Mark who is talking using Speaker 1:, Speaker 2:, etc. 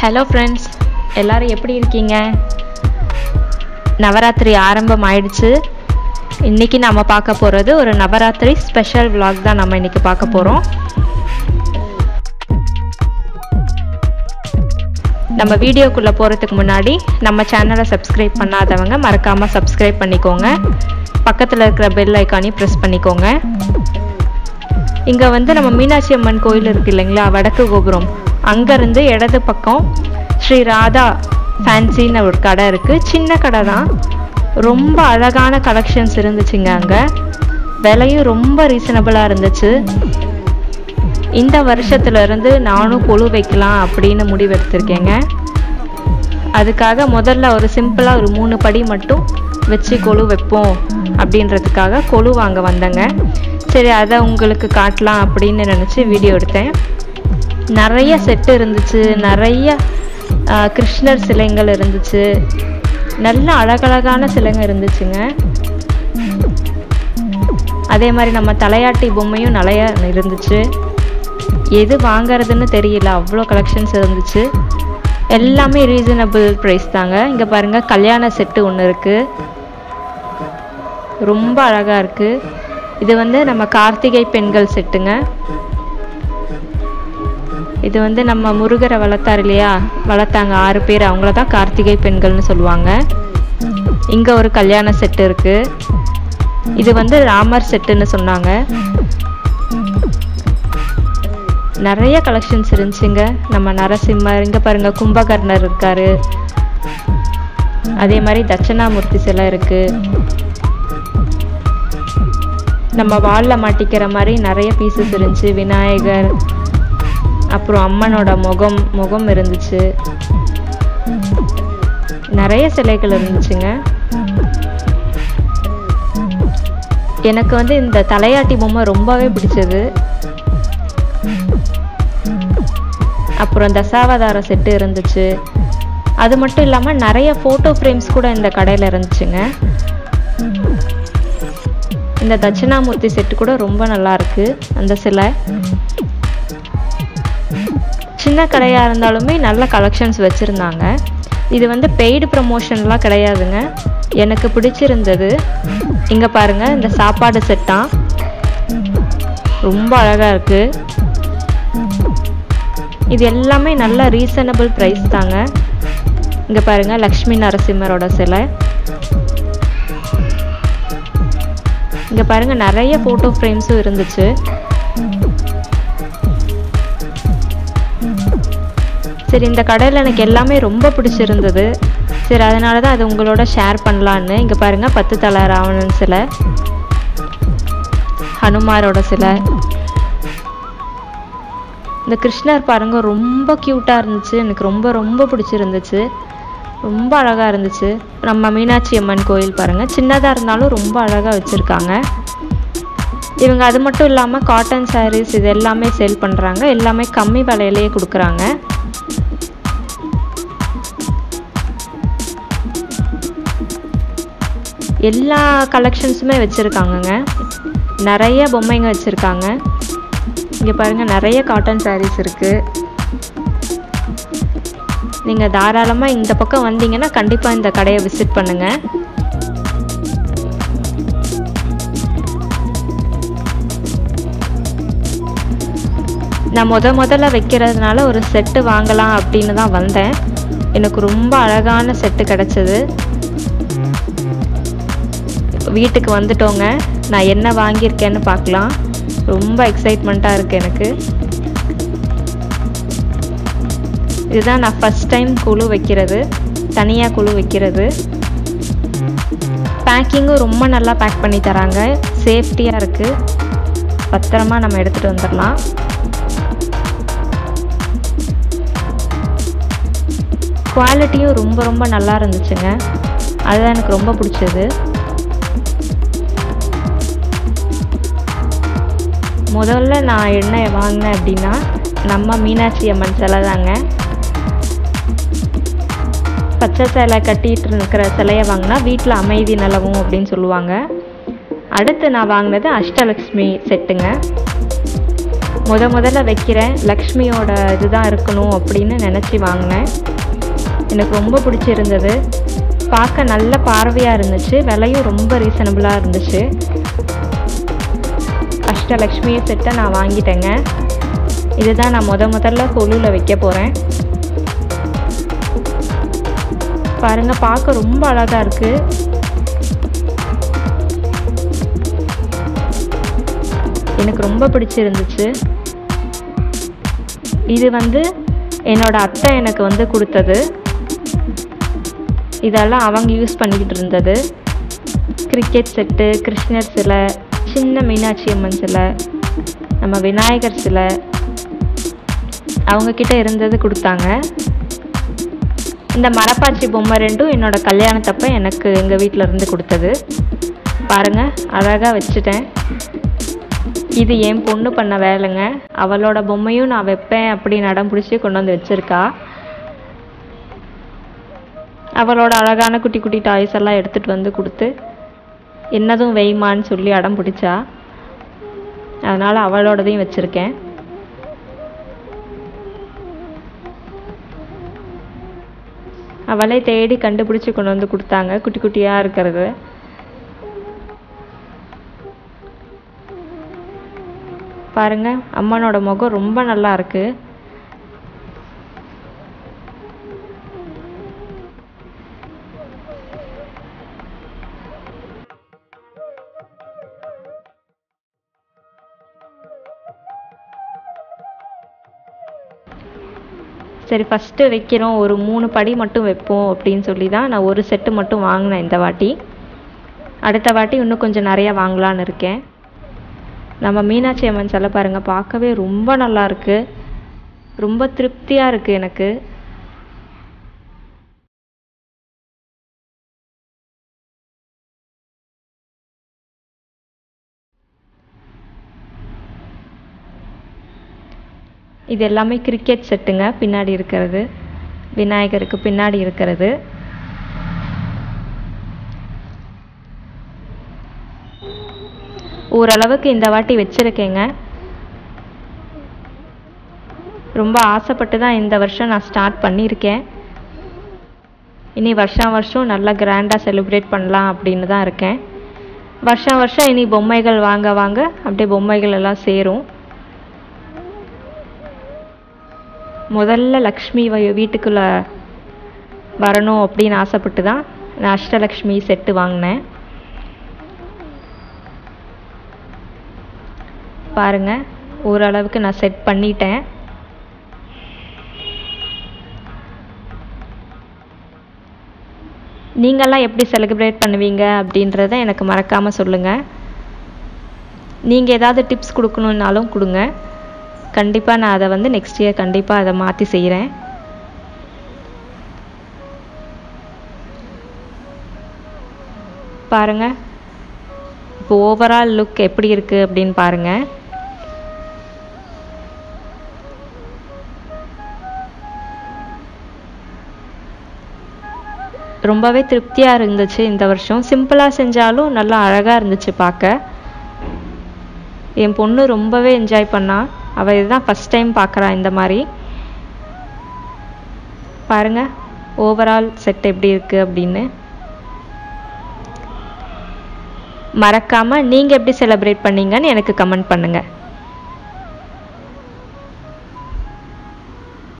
Speaker 1: hello friends எல்லாரும் எப்படி இருக்கீங்க நவராத்திரி ஆரம்பம் ஆயிடுச்சு இன்னைக்கு நம்ம பார்க்க போகிறது ஒரு நவராத்திரி ஸ்பெஷல் vlog தான் நம்ம இன்னைக்கு பார்க்க போகிறோம் நம்ம வீடியோக்குள்ளே போகிறதுக்கு முன்னாடி நம்ம சேனலை சப்ஸ்கிரைப் பண்ணாதவங்க மறக்காமல் சப்ஸ்கிரைப் பண்ணிக்கோங்க பக்கத்தில் இருக்கிற பெல் ஐக்கானையும் ப்ரெஸ் பண்ணிக்கோங்க இங்கே வந்து நம்ம மீனாட்சி அம்மன் கோயில் இருக்கு இல்லைங்களா வடக்கு கோபுரம் அங்கேருந்து இடது பக்கம் ஸ்ரீ ராதா ஃபேன்சின்னு ஒரு கடை இருக்குது சின்ன கடை தான் ரொம்ப அழகான கலெக்ஷன்ஸ் இருந்துச்சுங்க அங்கே விலையும் ரொம்ப ரீசனபிளாக இருந்துச்சு இந்த வருஷத்துல இருந்து நானும் கொழு வைக்கலாம் அப்படின்னு முடிவெடுத்திருக்கேங்க அதுக்காக முதல்ல ஒரு சிம்பிளாக ஒரு மூணு படி மட்டும் வச்சு கொழு வைப்போம் அப்படின்றதுக்காக கொழு வாங்க வந்தேங்க சரி அதை உங்களுக்கு காட்டலாம் அப்படின்னு நினச்சி வீடியோ எடுத்தேன் நிறைய செட்டு இருந்துச்சு நிறைய ஆ, கிருஷ்ணர் சிலைங்கள் இருந்துச்சு நல்ல அழகழகான சிலைங்க இருந்துச்சுங்க அதே மாதிரி நம்ம தலையாட்டி பொம்மையும் நிறைய இருந்துச்சு எது வாங்குறதுன்னு தெரியல அவ்வளோ கலெக்ஷன்ஸ் இருந்துச்சு எல்லாமே ரீசனபிள் ப்ரைஸ் தாங்க இங்கே பாருங்க கல்யாண செட்டு ஒன்று இருக்குது ரொம்ப அழகாக இருக்குது இது வந்து நம்ம கார்த்திகை பெண்கள் செட்டுங்க இது வந்து நம்ம முருகரை வளர்த்தார் இல்லையா வளர்த்தாங்க ஆறு பேர் அவங்கள தான் கார்த்திகை பெண்கள்னு சொல்லுவாங்க இங்கே ஒரு கல்யாண செட்டு இருக்குது இது வந்து ராமர் செட்டுன்னு சொன்னாங்க நிறைய கலெக்ஷன்ஸ் இருந்துச்சுங்க நம்ம நரசிம்மர் இங்கே பாருங்க கும்பகர்ணர் இருக்காரு அதே மாதிரி தட்சணாமூர்த்தி சிலை இருக்கு நம்ம வாலில் மாட்டிக்கிற மாதிரி நிறைய பீசஸ் இருந்துச்சு விநாயகர் அப்புறம் அம்மனோட முகம் முகம் இருந்துச்சு நிறைய சிலைகள் இருந்துச்சுங்க எனக்கு வந்து இந்த தலையாட்டி பொம்மை ரொம்பவே பிடிச்சது அப்புறம் தசாவதார செட்டு இருந்துச்சு அது மட்டும் இல்லாமல் நிறைய ஃபோட்டோ ஃப்ரேம்ஸ் கூட இந்த கடையில் இருந்துச்சுங்க இந்த தட்சிணாமூர்த்தி செட்டு கூட ரொம்ப நல்லா இருக்கு அந்த சிலை சின்ன கடையாக இருந்தாலுமே நல்ல கலெக்ஷன்ஸ் வச்சுருந்தாங்க இது வந்து பெய்டு ப்ரமோஷன்லாம் கிடையாதுங்க எனக்கு பிடிச்சிருந்தது இங்கே பாருங்கள் இந்த சாப்பாடு செட்டான் ரொம்ப அழகாக இருக்குது இது எல்லாமே நல்ல ரீசனபிள் ப்ரைஸ் தாங்க இங்கே பாருங்கள் லக்ஷ்மி நரசிம்மரோட சிலை இங்கே பாருங்கள் நிறைய ஃபோட்டோ ஃப்ரேம்ஸும் இருந்துச்சு சரி இந்த கடையில் எனக்கு எல்லாமே ரொம்ப பிடிச்சிருந்தது சரி அதனால தான் அது உங்களோட ஷேர் பண்ணலான்னு இங்கே பாருங்கள் பத்து தலை ராவணன் சிலை ஹனுமாரோட சிலை இந்த கிருஷ்ணர் பாருங்க ரொம்ப க்யூட்டாக இருந்துச்சு எனக்கு ரொம்ப ரொம்ப பிடிச்சிருந்துச்சு ரொம்ப அழகாக இருந்துச்சு நம்ம மீனாட்சி அம்மன் கோயில் பாருங்கள் சின்னதாக இருந்தாலும் ரொம்ப அழகாக வச்சுருக்காங்க இவங்க அது மட்டும் இல்லாமல் காட்டன் sarees இது எல்லாமே சேல் பண்ணுறாங்க எல்லாமே கம்மி விலையிலேயே கொடுக்குறாங்க எல்லா கலெக்ஷன்ஸுமே வச்சுருக்காங்கங்க நிறைய பொம்மைங்க வச்சுருக்காங்க இங்கே பாருங்கள் நிறைய காட்டன் sarees இருக்குது நீங்கள் தாராளமாக இந்த பக்கம் வந்தீங்கன்னா கண்டிப்பாக இந்த கடையை விசிட் பண்ணுங்கள் நான் முத முதல்ல வைக்கிறதுனால ஒரு செட்டு வாங்கலாம் அப்படின்னு தான் வந்தேன் எனக்கு ரொம்ப அழகான செட்டு கிடச்சிது வீட்டுக்கு வந்துட்டோங்க நான் என்ன வாங்கியிருக்கேன்னு பார்க்கலாம் ரொம்ப எக்ஸைட்மெண்ட்டாக இருக்குது எனக்கு இதுதான் நான் ஃபஸ்ட் டைம் குழு வைக்கிறது தனியாக குழு வைக்கிறது பேக்கிங்கும் ரொம்ப நல்லா பேக் பண்ணி தராங்க சேஃப்டியாக இருக்குது பத்திரமா நம்ம எடுத்துகிட்டு வந்துடலாம் குவாலிட்டியும் ரொம்ப ரொம்ப நல்லா இருந்துச்சுங்க அதுதான் எனக்கு ரொம்ப பிடிச்சது முதல்ல நான் என்ன வாங்கினேன் அப்படின்னா நம்ம மீனாட்சி அம்மன் சிலை தாங்க பச்சை சேலை கட்டிட்டு இருக்கிற சிலையை வாங்கினா வீட்டில் அமைதி நிலவும் அப்படின்னு சொல்லுவாங்க அடுத்து நான் வாங்கினது அஷ்டலக்ஷ்மி செட்டுங்க முத முதல்ல வைக்கிறேன் லக்ஷ்மியோட இதுதான் இருக்கணும் அப்படின்னு நினச்சி வாங்கினேன் எனக்கு ரொம்ப பிடிச்சிருந்தது பார்க்க நல்ல பார்வையாக இருந்துச்சு விலையும் ரொம்ப ரீசனபிளாக இருந்துச்சு அஷ்டலக்ஷ்மியை செட்டை நான் வாங்கிட்டேங்க இதுதான் நான் முத முதல்ல கொலுவில் வைக்க போகிறேன் பாருங்க பார்க்க ரொம்ப அழகாக இருக்குது எனக்கு ரொம்ப பிடிச்சிருந்துச்சு இது வந்து என்னோட அத்தை எனக்கு வந்து கொடுத்தது இதெல்லாம் அவங்க யூஸ் பண்ணிக்கிட்டு இருந்தது கிரிக்கெட் செட்டு கிருஷ்ணர் சிலை சின்ன மீனாட்சி அம்மன் சிலை நம்ம விநாயகர் சிலை அவங்கக்கிட்ட இருந்தது கொடுத்தாங்க இந்த மரப்பாச்சி பொம்மை ரெண்டும் என்னோட கல்யாணத்தப்ப எனக்கு எங்கள் வீட்டில் இருந்து கொடுத்தது பாருங்கள் அழகாக வச்சுட்டேன் இது என் பொண்ணு பண்ண வேலைங்க அவளோட பொம்மையும் நான் வைப்பேன் அப்படின்னு அடம் பிடிச்சி கொண்டு வந்து வச்சுருக்கா அவளோட அழகான குட்டி குட்டி டாய்ஸ் எல்லாம் எடுத்துகிட்டு வந்து கொடுத்து என்னதும் வெய்மான்னு சொல்லி அடம் பிடிச்சா அதனால் அவளோடதையும் வச்சுருக்கேன் அவளே தேடி கண்டுபிடிச்சி கொண்டு வந்து கொடுத்தாங்க குட்டி குட்டியாக இருக்கிறது பாருங்க அம்மனோட முகம் ரொம்ப நல்லா இருக்கு சரி ஃபஸ்ட்டு வைக்கிறோம் ஒரு மூணு படி மட்டும் வைப்போம் அப்படின்னு சொல்லி தான் நான் ஒரு செட்டு மட்டும் வாங்கினேன் இந்த வாட்டி அடுத்த வாட்டி இன்னும் கொஞ்சம் நிறையா வாங்கலான்னு இருக்கேன் நம்ம மீனாட்சி அம்மன் சிலை பாருங்கள் பார்க்கவே ரொம்ப நல்லா இருக்கு ரொம்ப திருப்தியாக இருக்குது எனக்கு இது எல்லாமே கிரிக்கெட் செட்டுங்க பின்னாடி இருக்கிறது விநாயகருக்கு பின்னாடி இருக்கிறது ஓரளவுக்கு இந்த வாட்டி வச்சுருக்கேங்க ரொம்ப ஆசைப்பட்டு தான் இந்த வருஷம் நான் ஸ்டார்ட் பண்ணியிருக்கேன் இனி வருஷம் வருஷம் நல்லா கிராண்டாக செலிப்ரேட் பண்ணலாம் அப்படின்னு தான் இருக்கேன் வருஷம் வருஷம் இனி பொம்மைகள் வாங்க வாங்க அப்படியே பொம்மைகள் எல்லாம் சேரும் முதல்ல லக்ஷ்மி வீட்டுக்குள்ளே வரணும் அப்படின்னு ஆசைப்பட்டு தான் நான் அஷ்டலக்ஷ்மி செட்டு வாங்கினேன் பாருங்க ஓரளவுக்கு நான் செட் பண்ணிட்டேன் நீங்கள்லாம் எப்படி செலிப்ரேட் பண்ணுவீங்க அப்படின்றத எனக்கு மறக்காமல் சொல்லுங்கள் நீங்கள் ஏதாவது டிப்ஸ் கொடுக்கணுன்னாலும் கொடுங்க கண்டிப்பாக நான் அதை வந்து நெக்ஸ்ட் இயர் கண்டிப்பாக அதை மாற்றி செய்கிறேன் பாருங்கள் இப்போ ஓவரால் லுக் எப்படி இருக்குது அப்படின்னு பாருங்கள் ரொம்பவே திருப்தியாக இருந்துச்சு இந்த வருஷம் சிம்பிளாக செஞ்சாலும் நல்லா அழகாக இருந்துச்சு பார்க்க என் பொண்ணு ரொம்பவே என்ஜாய் பண்ணா அவள் இதுதான் ஃபஸ்ட் டைம் பார்க்குறா இந்த மாதிரி பாருங்க ஓவரால் செட் எப்படி இருக்குது அப்படின்னு மறக்காமல் நீங்கள் எப்படி செலிப்ரேட் பண்ணீங்கன்னு எனக்கு கமெண்ட் பண்ணுங்கள்